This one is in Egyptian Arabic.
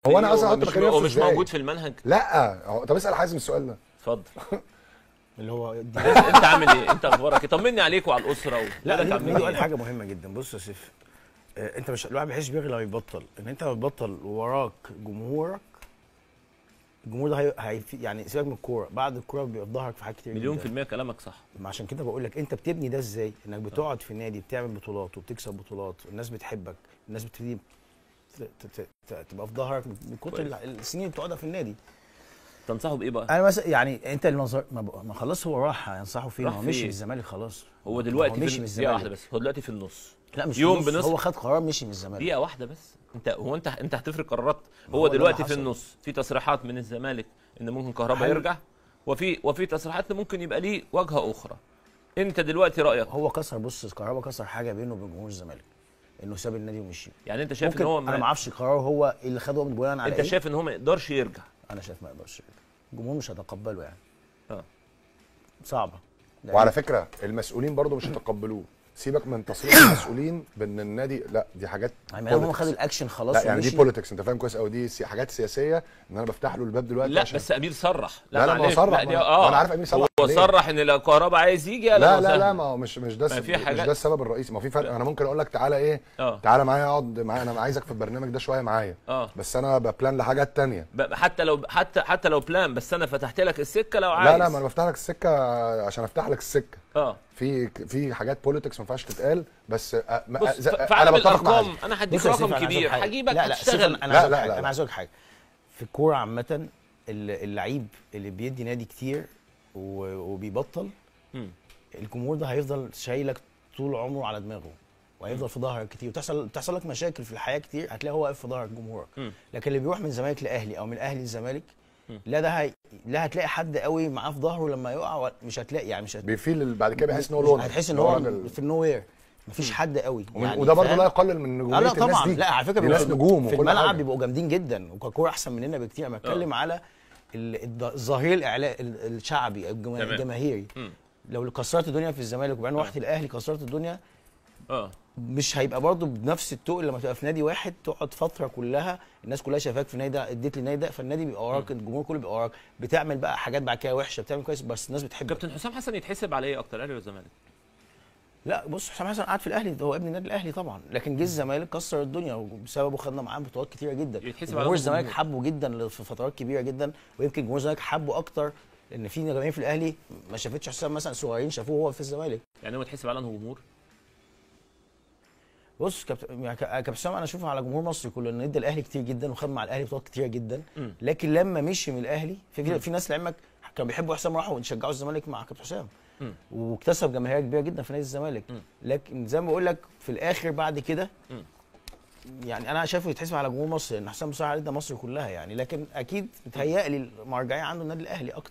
هو أنا أصلاً هو هحط مش, بكلمك هو في مش إزاي؟ موجود في المنهج لا هو- طب اسال حازم السؤال ده اتفضل اللي هو دي انت عامل ايه انت اخبارك ايه طمني عليك وعلى الاسره و... لا مالك ميدو عامل ميدو قال ايه حاجه مهمه جدا بص يا سيف آه، انت مش الواحد بيحس بيغلى لما يبطل ان انت لما تبطل وراك جمهورك الجمهور ده هي... هي... يعني سيبك من الكوره بعد الكوره بيبقى في ظهرك في حاجات كتير مليون جداً. في المية كلامك صح ما عشان كده بقول لك انت بتبني ده ازاي انك بتقعد في النادي بتعمل بطولات وبتكسب بطولات والناس بتحبك الناس بتبتدي ت- ت- ت- تبقى في ظهرك من كتر كويس. السنين اللي بتقعدها في النادي تنصحه بايه بقى انا مثلا يعني انت النظر ما, بق- ما خلاص هو راح هينصحه فين راح هو مشي فين؟ من الزمالك خلاص هو دلوقتي هو مشي في من الن- دقيقه واحده الزمالك بس هو دلوقتي في النص لا مش يوم يوم بنص- هو خد قرار مشي من الزمالك دقيقه واحده بس انت هو انت انت هتفرق قرارات ما هو هو ده دلوقتي اللي في حصل. النص في تصريحات من الزمالك ان ممكن كهربا هل- يرجع وفي وفي تصريحات إن ممكن يبقى ليه واجهه اخرى انت دلوقتي رايك هو كسر بص كهربا كسر حاجه بينه وبين جمهور الزمالك انه ساب النادي ومشي يعني انت شايف ممكن ان هو انا ما اعرفش القرار هو إيه اللي خده من بناء على انت إيه؟ شايف ان هو ما يقدرش يرجع انا شايف ما يقدرش يرجع. الجمهور مش هيتقبله يعني اه صعبه لأن- وعلى فكره المسؤولين برضو مش هيتقبلوه سيبك من تصريح المسؤولين بان النادي لا دي حاجات يعني هم politics. خدوا الاكشن خلاص لا يعني دي ومشي. بوليتكس انت فاهم كويس قوي دي سي- حاجات سياسيه ان انا بفتح له الباب دلوقتي لا عشان بس امير صرح لا، لا، ما هو معلش، صرح، دي- ما- اه ما أنا عارف أمير صرح هو ليه. صرح ان لو كهربا عايز يجي أهلاً لا لا وسهلاً. لا ما هو مش مش ده ما في مش حاجات- ده السبب الرئيسي ما في فرق انا ممكن اقول لك تعالى ايه اه تعالى معايا اقعد معايا انا عايزك في البرنامج ده شويه معايا اه بس انا ببلان لحاجات تانية ب- حتى لو حتى حتى لو بلان بس انا فتحت لك السكه لو عايز لا لا ما انا بفتح لك السكه عشان افتح لك السكه اه في في حاجات بوليتكس ما ينفعش تتقال بس أ- ما- بص ز- ف- انا فعلا بتفق مع بالارقام انا هديك بص يا سيف، رقم أنا عايز أقول كبير حاجة. هجيبك لا لا سيف، هتشتغل انا لا، عايز لا، أقول حاجة. لا، انا لا. عايز اقول لك حاجه في الكوره عامه ال- اللعيب اللي بيدي نادي كتير و- وبيبطل مم. الجمهور ده هيفضل شايلك طول عمره على دماغه وهيفضل في ظهرك كتير وتحصل بتحصل لك مشاكل في الحياه كتير هتلاقيه هو واقف في ظهرك جمهورك مم. لكن اللي بيروح من زمالك لاهلي او من اهلي لزمالك مم. لا ده هي... لا هتلاقي حد قوي معاه في ظهره لما يقع ولا- مش هتلاقي يعني مش هت... بيفيل ال- بعد كده بيحس ان هو مش- لونر هتحس ان إن هو راجل. في النو وير مفيش حد قوي ومن- وده برضه فاهم؟ لا يقلل من لا نجوميه لا الناس طبعا دي لا على فكره دي بيبقوا ناس نجوم في وكل الملعب حاجة. بيبقوا جامدين جدا وككوره احسن مننا بكتير انا بتكلم على ال- الض- الظهير الاعلاء ال- الشعبي الجما- تمام. الجماهيري مم. لو كسرت الدنيا في الزمالك وبعدين رحت الاهلي كسرت الدنيا اه مش هيبقى برضه بنفس التقل لما تبقى في نادي واحد تقعد فتره كلها الناس كلها شايفاك في النادي ده اديت للنادي ده فالنادي بيبقى وراك الجمهور كله بيبقى وراك بتعمل بقى حاجات بعد كده وحشه بتعمل كويس بس الناس بتحبك كابتن حسام حسن يتحسب على ايه اكتر الاهلي ولا الزمالك؟ لا بص حسام حسن قعد في الاهلي ده هو ابن النادي الاهلي طبعا لكن جه الزمالك كسر الدنيا وبسببه خدنا معاه بطولات كتيره جدا يتحسب على جمهور نص الزمالك الجمهور. حبه جدا في فترات كبيره جدا ويمكن جمهور الزمالك حبه اكتر لان في جماهير في الاهلي ما شافتش حسام مثلا صغيرين شافوه هو في الزمالك يعني هو يتحسب على انه جمهور بص كابتن يعني ك- كابتن حسام انا اشوفه على جمهور مصر كله انه ادى الاهلي كتير جدا وخد مع الاهلي بطولات كتيره جدا مم. لكن لما مشي من الاهلي في في, في ناس لعلمك كانوا بيحبوا حسام راحوا يشجعوا الزمالك مع كابتن حسام مم. واكتسب جماهير كبيره جدا في نادي الزمالك مم. لكن زي ما بقول لك في الاخر بعد كده مم. يعني انا شايفه يتحسب على جمهور مصر لان حسام بصراحه ادى مصر كلها يعني لكن اكيد متهيألي المرجعيه عنده النادي الاهلي اكتر